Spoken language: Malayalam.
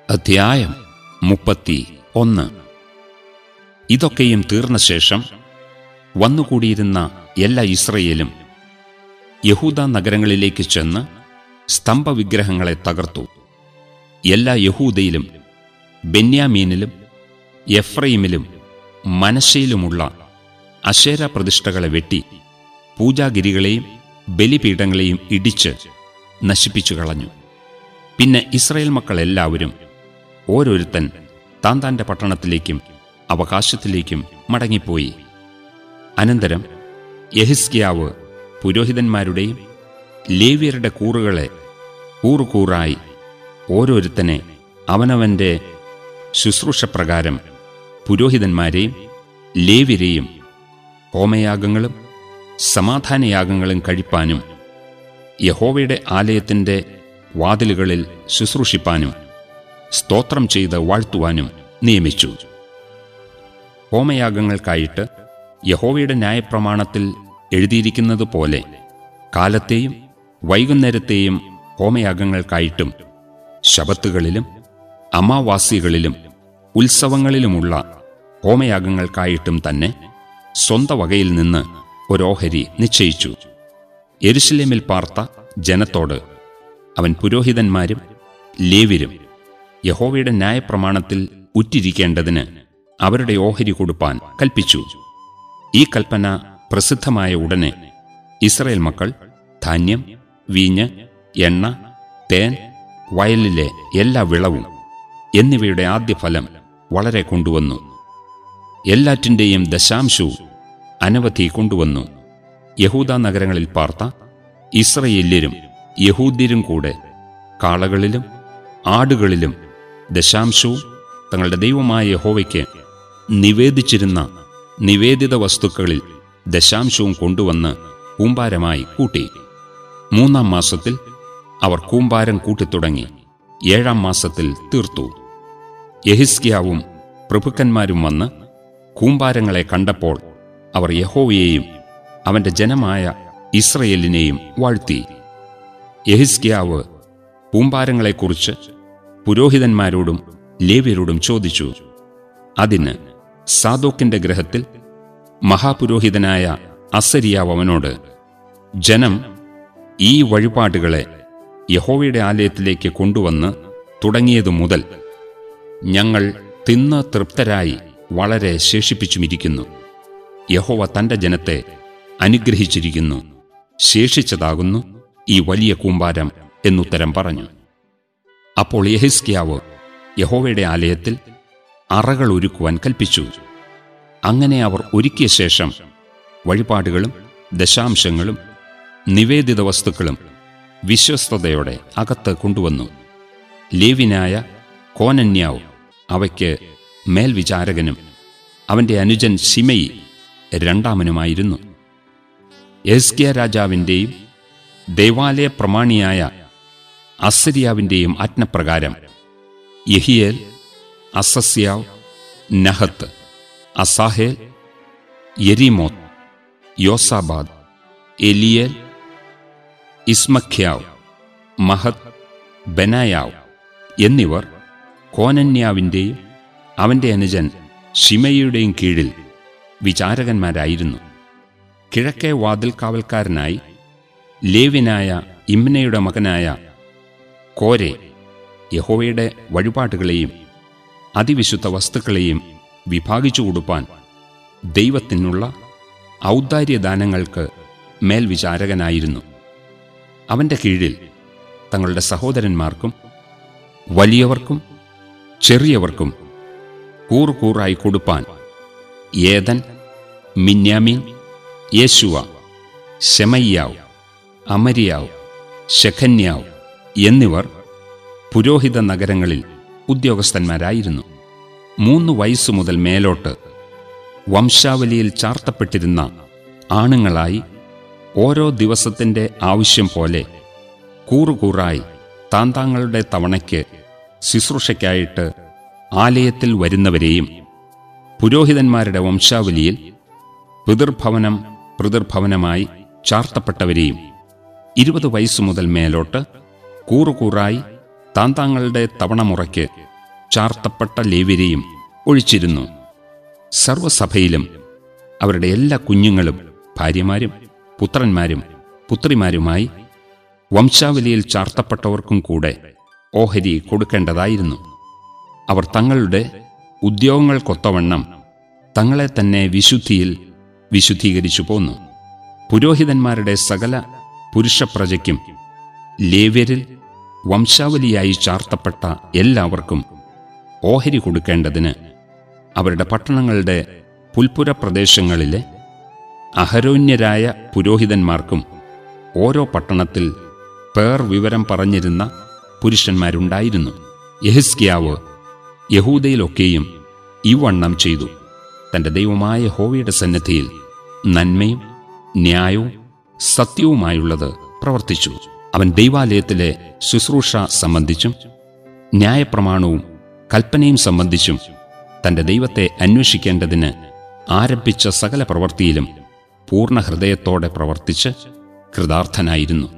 അധ്യായം മുപ്പത്തി ഒന്ന് ഇതൊക്കെയും തീർന്ന ശേഷം വന്നുകൂടിയിരുന്ന എല്ലാ ഇസ്രയേലും യഹൂദ നഗരങ്ങളിലേക്ക് ചെന്ന് സ്തംഭവിഗ്രഹങ്ങളെ തകർത്തു എല്ലാ യഹൂദയിലും ബെന്യാമീനിലും എഫ്രൈമിലും മനശയിലുമുള്ള അശേര പ്രതിഷ്ഠകളെ വെട്ടി പൂജാഗിരികളെയും ബലിപീഠങ്ങളെയും ഇടിച്ച് നശിപ്പിച്ചു കളഞ്ഞു പിന്നെ ഇസ്രായേൽ മക്കൾ എല്ലാവരും ഓരോരുത്തൻ താൻ താൻ്റെ പട്ടണത്തിലേക്കും അവകാശത്തിലേക്കും മടങ്ങിപ്പോയി അനന്തരം യഹിസ്കിയാവ് പുരോഹിതന്മാരുടെയും ലേവ്യരുടെ കൂറുകളെ കൂറുകൂറായി ഓരോരുത്തനെ അവനവൻ്റെ ശുശ്രൂഷപ്രകാരം പുരോഹിതന്മാരെയും ലേവ്യരെയും ഹോമയാഗങ്ങളും സമാധാനയാഗങ്ങളും കഴിപ്പാനും യഹോവയുടെ ആലയത്തിൻ്റെ വാതിലുകളിൽ ശുശ്രൂഷിപ്പാനും സ്തോത്രം ചെയ്ത് വാഴ്ത്തുവാനും നിയമിച്ചു ഹോമയാഗങ്ങൾക്കായിട്ട് യഹോവയുടെ ന്യായപ്രമാണത്തിൽ എഴുതിയിരിക്കുന്നത് പോലെ കാലത്തെയും വൈകുന്നേരത്തെയും ഹോമയാഗങ്ങൾക്കായിട്ടും ശബത്തുകളിലും അമാവാസികളിലും ഉത്സവങ്ങളിലുമുള്ള ഹോമയാഗങ്ങൾക്കായിട്ടും തന്നെ സ്വന്ത വകയിൽ നിന്ന് ഒരോഹരി നിശ്ചയിച്ചു എരുശലേമിൽ പാർത്ത ജനത്തോട് അവൻ പുരോഹിതന്മാരും ലേവ്യരും യഹോവയുടെ ന്യായപ്രമാണത്തിൽ ഉറ്റിരിക്കേണ്ടതിന് അവരുടെ ഓഹരി കൊടുപ്പാൻ കൽപ്പിച്ചു ഈ കൽപ്പന പ്രസിദ്ധമായ ഉടനെ ഇസ്രയേൽ മക്കൾ ധാന്യം വീഞ്ഞ് എണ്ണ തേൻ വയലിലെ എല്ലാ വിളവും എന്നിവയുടെ ആദ്യ ഫലം വളരെ കൊണ്ടുവന്നു എല്ലാറ്റിൻ്റെയും ദശാംശവും അനവധി കൊണ്ടുവന്നു യഹൂദ നഗരങ്ങളിൽ പാർത്ത ഇസ്രയേല്യരും യഹൂദ്യരും കൂടെ കാളകളിലും ആടുകളിലും ദശാംശവും തങ്ങളുടെ ദൈവമായ യഹോവയ്ക്ക് നിവേദിച്ചിരുന്ന നിവേദിത വസ്തുക്കളിൽ ദശാംശവും കൊണ്ടുവന്ന് കൂമ്പാരമായി കൂട്ടി മൂന്നാം മാസത്തിൽ അവർ കൂമ്പാരം കൂട്ടിത്തുടങ്ങി ഏഴാം മാസത്തിൽ തീർത്തു യഹിസ്കിയാവും പ്രഭുക്കന്മാരും വന്ന് കൂമ്പാരങ്ങളെ കണ്ടപ്പോൾ അവർ യഹോവയെയും അവന്റെ ജനമായ ഇസ്രയേലിനെയും വാഴ്ത്തി യഹിസ്കിയാവ് കൂമ്പാരങ്ങളെക്കുറിച്ച് പുരോഹിതന്മാരോടും ലേവ്യരോടും ചോദിച്ചു അതിന് സാദോക്കിന്റെ ഗ്രഹത്തിൽ മഹാപുരോഹിതനായ അസരിയാവ് അവനോട് ജനം ഈ വഴിപാടുകളെ യഹോവയുടെ ആലയത്തിലേക്ക് കൊണ്ടുവന്ന് തുടങ്ങിയതു മുതൽ ഞങ്ങൾ തിന്ന് തൃപ്തരായി വളരെ ശേഷിപ്പിച്ചുമിരിക്കുന്നു യഹോവ തന്റെ ജനത്തെ അനുഗ്രഹിച്ചിരിക്കുന്നു ശേഷിച്ചതാകുന്നു ഈ വലിയ കൂമ്പാരം എന്നുത്തരം പറഞ്ഞു അപ്പോൾ യഹിസ്കിയാവ് യഹോവയുടെ ആലയത്തിൽ അറകൾ ഒരുക്കുവാൻ കൽപ്പിച്ചു അങ്ങനെ അവർ ഒരുക്കിയ ശേഷം വഴിപാടുകളും ദശാംശങ്ങളും നിവേദിത വസ്തുക്കളും വിശ്വസ്തയോടെ അകത്ത് കൊണ്ടുവന്നു ലേവിനായ കോനന്യാവ് അവയ്ക്ക് മേൽവിചാരകനും അവന്റെ അനുജൻ ശിമയി രണ്ടാമനുമായിരുന്നു എസ്കിയ രാജാവിൻ്റെയും ദേവാലയ പ്രമാണിയായ അസരിയാവിൻ്റെയും ആജ്ഞപ്രകാരം Jehiel Azaziah Nahath Asahel Jerimoth Jozabad Eliel Ismachiah Mahath Benaiah എന്നിവർ കോനന്യാവിൻ്റെയും അവൻ്റെ അനുജൻ ഷിമയുടെയും കീഴിൽ വിചാരകന്മാരായിരുന്നു കിഴക്കേ വാതിൽ കാവൽക്കാരനായി ലേവിനായ ഇമ്നയുടെ മകനായ കോരെ യഹോവയുടെ വഴിപാടുകളെയും അതിവിശുദ്ധ വസ്തുക്കളെയും വിഭാഗിച്ചു കൊടുപ്പാൻ ദൈവത്തിനുള്ള ഔദാര്യദാനങ്ങൾക്ക് മേൽവിചാരകനായിരുന്നു അവന്റെ കീഴിൽ തങ്ങളുടെ സഹോദരന്മാർക്കും വലിയവർക്കും ചെറിയവർക്കും കൂറുകൂറായി കൊടുപ്പാൻ ഏതൻ മിന്യാമീൻ യേശുവ ശമയ്യാവ് അമരിയാവ് ശഖന്യാവ് എന്നിവർ പുരോഹിത നഗരങ്ങളിൽ ഉദ്യോഗസ്ഥന്മാരായിരുന്നു മൂന്ന് വയസ്സു മുതൽ മേലോട്ട് വംശാവലിയിൽ ചാർത്തപ്പെട്ടിരുന്ന ആണുങ്ങളായി ഓരോ ദിവസത്തിൻ്റെ ആവശ്യം പോലെ കൂറുകൂറായി താന്താങ്ങളുടെ തവണയ്ക്ക് ശുശ്രൂഷയ്ക്കായിട്ട് ആലയത്തിൽ വരുന്നവരെയും പുരോഹിതന്മാരുടെ വംശാവലിയിൽ പിതൃഭവനം പിതൃഭവനമായി ചാർത്തപ്പെട്ടവരെയും ഇരുപത് വയസ്സു മുതൽ മേലോട്ട് കൂറുകൂറായി താന്താങ്ങളുടെ തവണമുറയ്ക്ക് ചാർത്തപ്പെട്ട ലേവ്യരെയും ഒഴിച്ചിരുന്നു സർവസഭയിലും അവരുടെ എല്ലാ കുഞ്ഞുങ്ങളും ഭാര്യമാരും പുത്രന്മാരും പുത്രിമാരുമായി വംശാവലിയിൽ ചാർത്തപ്പെട്ടവർക്കും കൂടെ ഓഹരി കൊടുക്കേണ്ടതായിരുന്നു അവർ തങ്ങളുടെ ഉദ്യോഗങ്ങൾക്കൊത്തവണ്ണം തങ്ങളെ തന്നെ വിശുദ്ധിയിൽ വിശുദ്ധീകരിച്ചു പോന്നു പുരോഹിതന്മാരുടെ സകല പുരുഷപ്രജയ്ക്കും ലേവ്യരിൽ വംശാവലിയായി ചാർത്തപ്പെട്ട എല്ലാവർക്കും ഓഹരി കൊടുക്കേണ്ടതിന് അവരുടെ പട്ടണങ്ങളുടെ പുൽപ്പുര പ്രദേശങ്ങളിലെ അഹരോന്യരായ പുരോഹിതന്മാർക്കും ഓരോ പട്ടണത്തിൽ പേർ വിവരം പറഞ്ഞിരുന്ന പുരുഷന്മാരുണ്ടായിരുന്നു യഹിസ്കിയാവ് യഹൂദയിലൊക്കെയും ഇവണ്ണം ചെയ്തു തന്റെ ദൈവമായ ഹോവയുടെ സന്നിധിയിൽ നന്മയും ന്യായവും സത്യവുമായുള്ളത് പ്രവർത്തിച്ചു അവൻ ദൈവാലയത്തിലെ ശുശ്രൂഷ സംബന്ധിച്ചും ന്യായപ്രമാണവും കൽപ്പനയും സംബന്ധിച്ചും തന്റെ ദൈവത്തെ അന്വേഷിക്കേണ്ടതിന് ആരംഭിച്ച സകല പ്രവൃത്തിയിലും പൂർണ്ണ ഹൃദയത്തോടെ പ്രവർത്തിച്ച് കൃതാർത്ഥനായിരുന്നു